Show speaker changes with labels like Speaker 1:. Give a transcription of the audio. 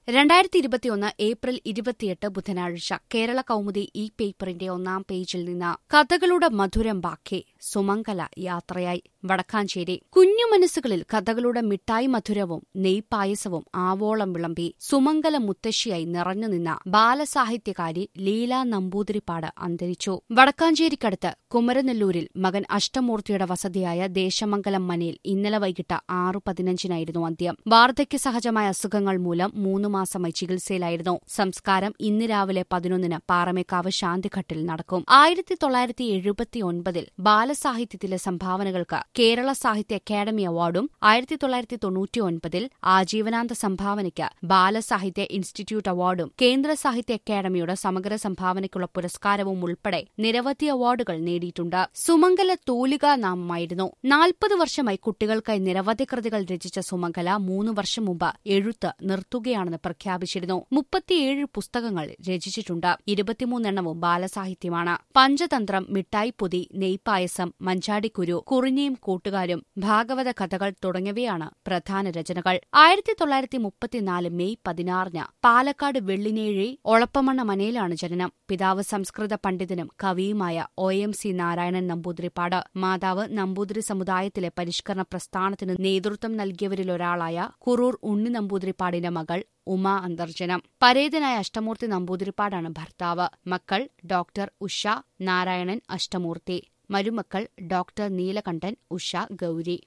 Speaker 1: രണ്ടായിരത്തി ഇരുപത്തിയൊന്ന് ഏപ്രിൽ ഇരുപത്തിയെട്ട് ബുധനാഴ്ച കേരള കൗമുദി ഈ പേപ്പറിന്റെ ഒന്നാം പേജിൽ നിന്ന് കഥകളുടെ മധുരം ബാക്കി സുമംഗല യാത്രയായി വടക്കാഞ്ചേരി കുഞ്ഞു മനസ്സുകളിൽ കഥകളുടെ മിഠായി മധുരവും നെയ്പായസവും ആവോളം വിളമ്പി സുമംഗല മുത്തശ്ശിയായി നിറഞ്ഞുനിന്ന ബാലസാഹിത്യകാരി ലീല നമ്പൂതിരിപ്പാട് അന്തരിച്ചു വടക്കാഞ്ചേരിക്കടുത്ത് കുമരനെല്ലൂരിൽ മകൻ അഷ്ടമൂർത്തിയുടെ വസതിയായ ദേശമംഗലം മനയിൽ ഇന്നലെ വൈകിട്ട് ആറു പതിനഞ്ചിനായിരുന്നു അന്ത്യം വാർദ്ധക്യ സഹജമായ അസുഖങ്ങൾ മൂലം മൂന്ന് മാസമായി ചികിത്സയിലായിരുന്നു സംസ്കാരം ഇന്ന് രാവിലെ പതിനൊന്നിന് പാറമേക്കാവ് ശാന്തിഘട്ടിൽ നടക്കും ആയിരത്തി തൊള്ളായിരത്തി എഴുപത്തിയൊൻപതിൽ ബാലസാഹിത്യത്തിലെ സംഭാവനകൾക്ക് കേരള സാഹിത്യ അക്കാദമി അവാർഡും ആയിരത്തി തൊള്ളായിരത്തി തൊണ്ണൂറ്റിയൊൻപതിൽ ആജീവനാന്ത സംഭാവനയ്ക്ക് ബാലസാഹിത്യ ഇൻസ്റ്റിറ്റ്യൂട്ട് അവാർഡും കേന്ദ്ര സാഹിത്യ അക്കാദമിയുടെ സമഗ്ര സംഭാവനയ്ക്കുള്ള പുരസ്കാരവും ഉൾപ്പെടെ നിരവധി അവാർഡുകൾ നേടിയിട്ടുണ്ട് സുമംഗല തൂലിക നാമമായിരുന്നു നാൽപ്പത് വർഷമായി കുട്ടികൾക്കായി നിരവധി കൃതികൾ രചിച്ച സുമംഗല മൂന്ന് വർഷം മുമ്പ് എഴുത്ത് നിർത്തുകയാണെന്ന് പ്രഖ്യാപിച്ചിരുന്നു മുപ്പത്തിയേഴ് പുസ്തകങ്ങൾ രചിച്ചിട്ടുണ്ട് ഇരുപത്തിമൂന്നെണ്ണവും ബാലസാഹിത്യമാണ് പഞ്ചതന്ത്രം മിഠായി പൊതി നെയ്പായസം മഞ്ചാടിക്കുരു കുറിഞ്ഞിയും കൂട്ടുകാരും ഭാഗവത കഥകൾ തുടങ്ങിയവയാണ് പ്രധാന രചനകൾ ആയിരത്തി തൊള്ളായിരത്തി മുപ്പത്തിനാല് മെയ് പതിനാറിന് പാലക്കാട് വെള്ളിനേഴി ഒളപ്പമണ്ണ മനയിലാണ് ജനനം പിതാവ് സംസ്കൃത പണ്ഡിതനും കവിയുമായ O M C Narayanan Namboothiripad മാതാവ് നമ്പൂതിരി സമുദായത്തിലെ പരിഷ്കരണ പ്രസ്ഥാനത്തിന് നേതൃത്വം നൽകിയവരിലൊരാളായ കുറൂർ ഉണ്ണി നമ്പൂതിരിപ്പാടിന്റെ മകൾ ഉമ അന്തർജനം പരേതനായ അഷ്ടമൂർത്തി നമ്പൂതിരിപ്പാടാണ് ഭർത്താവ് മക്കൾ ഡോക്ടർ ഉഷ നാരായണൻ അഷ്ടമൂർത്തി മരുമക്കൾ ഡോക്ടർ നീലകണ്ഠൻ ഉഷ ഗൌരി